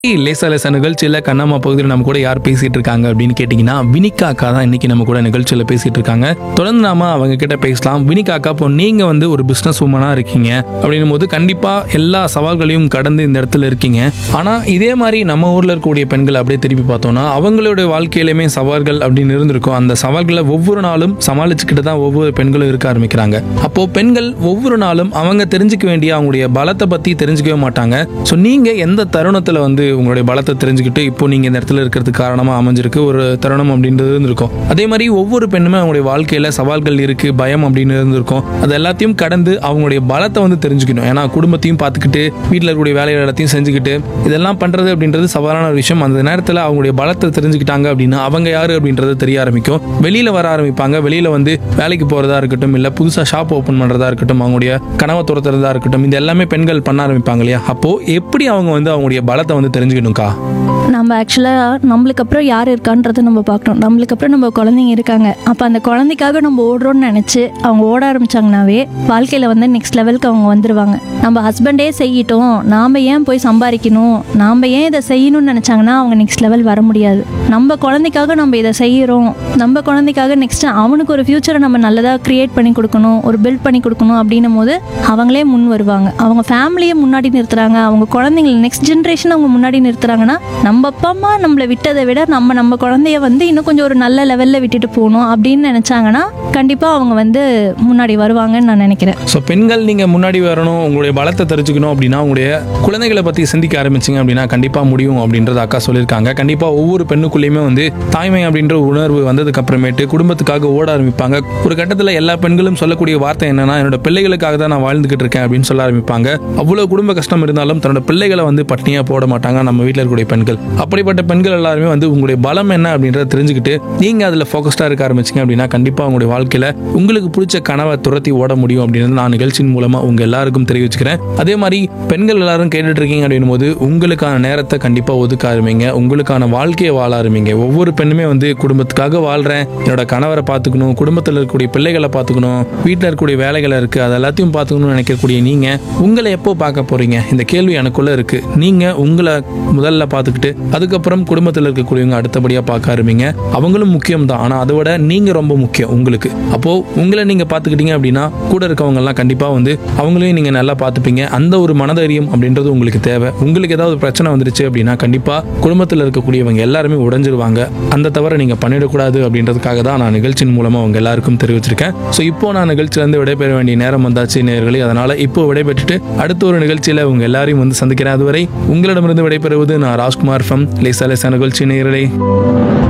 லேசா லேசா நிகழ்ச்சியில் கண்ணம்மா பகுதியில் நம்ம கூட யார் பேசிட்டு இருக்காங்க அப்படின்னு கேட்டிங்கன்னா வினிகா அக்கா தான் இன்னைக்கு நம்ம கூட நிகழ்ச்சியில் பேசிட்டு இருக்காங்க தொடர்ந்து நாம அவங்க கிட்ட பேசலாம் வினிகா அக்கா இப்போ நீங்க வந்து ஒரு பிசினஸ் உமனாக இருக்கீங்க அப்படின்னும் போது கண்டிப்பா எல்லா சவால்களையும் கடந்து இந்த இடத்துல இருக்கீங்க ஆனா இதே மாதிரி நம்ம ஊர்ல இருக்கக்கூடிய பெண்கள் அப்படியே திருப்பி பார்த்தோம்னா அவங்களுடைய வாழ்க்கையிலுமே சவால்கள் அப்படின்னு இருந்திருக்கும் அந்த சவால்களை ஒவ்வொரு நாளும் சமாளிச்சுக்கிட்டு தான் ஒவ்வொரு பெண்களும் இருக்க ஆரம்பிக்கிறாங்க அப்போ பெண்கள் ஒவ்வொரு நாளும் அவங்க தெரிஞ்சுக்க வேண்டிய அவங்களுடைய பலத்தை பத்தி தெரிஞ்சுக்கவே மாட்டாங்க ஸோ நீங்க எந்த தருணத்துல வந்து உங்களுடைய பலத்தை தெரிஞ்சுக்கிட்டு இப்போ நீங்க இந்த இடத்துல இருக்கிறதுக்கு காரணமா அமைஞ்சிருக்கு ஒரு தருணம் அப்படின்றது இருந்திருக்கும் அதே மாதிரி ஒவ்வொரு பெண்ணுமே அவங்களுடைய வாழ்க்கையில சவால்கள் இருக்கு பயம் அப்படின்னு இருந்திருக்கும் அது எல்லாத்தையும் கடந்து அவங்களுடைய பலத்தை வந்து தெரிஞ்சுக்கணும் ஏன்னா குடும்பத்தையும் பார்த்துக்கிட்டு வீட்டில் இருக்கக்கூடிய வேலைகள் எல்லாத்தையும் செஞ்சுக்கிட்டு இதெல்லாம் பண்றது அப்படின்றது சவாலான ஒரு விஷயம் அந்த நேரத்தில் அவங்களுடைய பலத்தை தெரிஞ்சுக்கிட்டாங்க அப்படின்னா அவங்க யாரு அப்படின்றது தெரிய ஆரம்பிக்கும் வெளியில வர ஆரம்பிப்பாங்க வெளியில வந்து வேலைக்கு போறதா இருக்கட்டும் இல்ல புதுசா ஷாப் ஓபன் பண்றதா இருக்கட்டும் அவங்களுடைய கனவை துரத்துறதா இருக்கட்டும் இது எல்லாமே பெண்கள் பண்ண ஆரம்பிப்பாங்க இல்லையா அப்போ எப்படி அவங்க வந்து அவங்களுடைய பலத்தை வந்து தெரிஞ்சுக்கணும்க்கா நம்ம ஆக்சுவலாக நம்மளுக்கு அப்புறம் யார் இருக்கான்றதை நம்ம பார்க்கணும் நம்மளுக்கு அப்புறம் நம்ம குழந்தைங்க இருக்காங்க அப்போ அந்த குழந்தைக்காக நம்ம ஓடுறோம்னு நினச்சி அவங்க ஓட ஆரம்பிச்சாங்கனாவே வாழ்க்கையில் வந்து நெக்ஸ்ட் லெவலுக்கு அவங்க வந்துடுவாங்க நம்ம ஹஸ்பண்டே செய்யட்டும் நாம் ஏன் போய் சம்பாதிக்கணும் நாம் ஏன் இதை செய்யணும்னு நினச்சாங்கன்னா அவங்க நெக்ஸ்ட் லெவல் வர முடியாது நம்ம குழந்தைக்காக நம்ம இதை செய்கிறோம் நம்ம குழந்தைக்காக நெக்ஸ்ட் அவனுக்கு ஒரு ஃப்யூச்சரை நம்ம நல்லதாக க்ரியேட் பண்ணி கொடுக்கணும் ஒரு பில்ட் பண்ணி கொடுக்கணும் அப்படின்னும் போது அவங்களே முன் வருவாங்க அவங்க ஃபேமிலியை முன்னாடி நிறுத்துறாங்க அவங்க குழந்தைங்கள நெக்ஸ்ட் ஜென்ரேஷன் அவங்க முன்னாடி நிறுத்துறாங்கன்னா நம்ம அப்பா அம்மா நம்மளை விட்டதை விட நம்ம நம்ம குழந்தைய வந்து இன்னும் கொஞ்சம் ஒரு நல்ல லெவலில் விட்டுட்டு போகணும் அப்படின்னு நினச்சாங்கன்னா கண்டிப்பாக அவங்க வந்து முன்னாடி வருவாங்கன்னு நான் நினைக்கிறேன் ஸோ பெண்கள் நீங்கள் முன்னாடி வரணும் உங்களுடைய பலத்தை தெரிஞ்சுக்கணும் அப்படின்னா உங்களுடைய குழந்தைகளை பற்றி சிந்திக்க ஆரம்பிச்சிங்க அப்படின்னா கண்டிப்பாக முடியும் அப்படின்றத அக்கா சொல்லியிருக்காங்க கண்டிப்பாக ஒவ்வொரு பெண்ணுக்குள்ளேயுமே வந்து தாய்மை அப்படின்ற உணர்வு வந்ததுக்கு அப்புறமேட்டு குடும்பத்துக்காக ஓட ஆரம்பிப்பாங்க ஒரு கட்டத்தில் எல்லா பெண்களும் சொல்லக்கூடிய வார்த்தை என்னன்னா என்னோட பிள்ளைகளுக்காக தான் நான் வாழ்ந்துகிட்டு இருக்கேன் அப்படின்னு சொல்ல ஆரம்பிப்பாங்க அவ்வளோ குடும்ப கஷ்டம் இருந்தாலும் தன்னோட பிள்ளைகளை வந்து பட்னியாக போட மாட்டாங்க நம்ம வீட்டில் இருக்கக்கூடிய பெண்கள் அப்படிப்பட்ட பெண்கள் எல்லாருமே வந்து உங்களுடைய பலம் என்ன அப்படின்றத தெரிஞ்சுக்கிட்டு நீங்கள் அதில் ஃபோக்கஸ்டாக இருக்க ஆரம்பிச்சிங்க அப்படின்னா கண்டிப்பாக உங்களுடைய வாழ்க்கையில் உங்களுக்கு பிடிச்ச கனவை துரத்தி ஓட முடியும் அப்படின்றது நான் நிகழ்ச்சியின் மூலமாக உங்கள் எல்லாருக்கும் தெரிவிச்சுக்கிறேன் அதே மாதிரி பெண்கள் எல்லாரும் கேட்டுட்டு இருக்கீங்க அப்படின்னும் போது உங்களுக்கான நேரத்தை கண்டிப்பாக ஒதுக்க ஆரம்பிங்க உங்களுக்கான வாழ்க்கையை வாழ ஆரம்பிங்க ஒவ்வொரு பெண்ணுமே வந்து குடும்பத்துக்காக வாழ்கிறேன் என்னோட கணவரை பார்த்துக்கணும் குடும்பத்தில் இருக்கக்கூடிய பிள்ளைகளை பார்த்துக்கணும் வீட்டில் இருக்கக்கூடிய வேலைகள் இருக்குது அது எல்லாத்தையும் பார்த்துக்கணும்னு நினைக்கக்கூடிய நீங்கள் உங்களை எப்போ பார்க்க போகிறீங்க இந்த கேள்வி எனக்குள்ளே இருக்குது நீங்கள் உங்களை முதல்ல பார்த்துக்கிட்டு அதுக்கப்புறம் குடும்பத்தில் இருக்கக்கூடியவங்க அடுத்தபடியாக பார்க்க ஆரம்பிங்க அவங்களும் முக்கியம் தான் ஆனால் அதை விட நீங்கள் ரொம்ப முக்கியம் உங்களுக்கு அப்போது உங்களை நீங்கள் பார்த்துக்கிட்டீங்க அப்படின்னா கூட இருக்கவங்கெல்லாம் கண்டிப்பாக வந்து அவங்களையும் நீங்கள் நல்லா பார்த்துப்பீங்க அந்த ஒரு மனதைரியம் அப்படின்றது உங்களுக்கு தேவை உங்களுக்கு ஏதாவது பிரச்சனை வந்துருச்சு அப்படின்னா கண்டிப்பாக குடும்பத்தில் இருக்கக்கூடியவங்க எல்லாருமே உடைஞ்சிருவாங்க அந்த தவிர நீங்கள் பண்ணிடக்கூடாது அப்படின்றதுக்காக தான் நான் நிகழ்ச்சியின் மூலமாக அவங்க எல்லாருக்கும் தெரிவிச்சிருக்கேன் ஸோ இப்போ நான் நிகழ்ச்சியிலேருந்து விடைபெற வேண்டிய நேரம் வந்தாச்சு நேர்களே அதனால் இப்போ விடைபெற்றுட்டு அடுத்த ஒரு நிகழ்ச்சியில் உங்க எல்லாரையும் வந்து சந்திக்கிறேன் அதுவரை உங்களிடமிருந்து விடைபெறுவது நான் ராஜ்குமார் ஃப்ரம் லேசா லேசா நிகழ்ச்சி நேயர்களே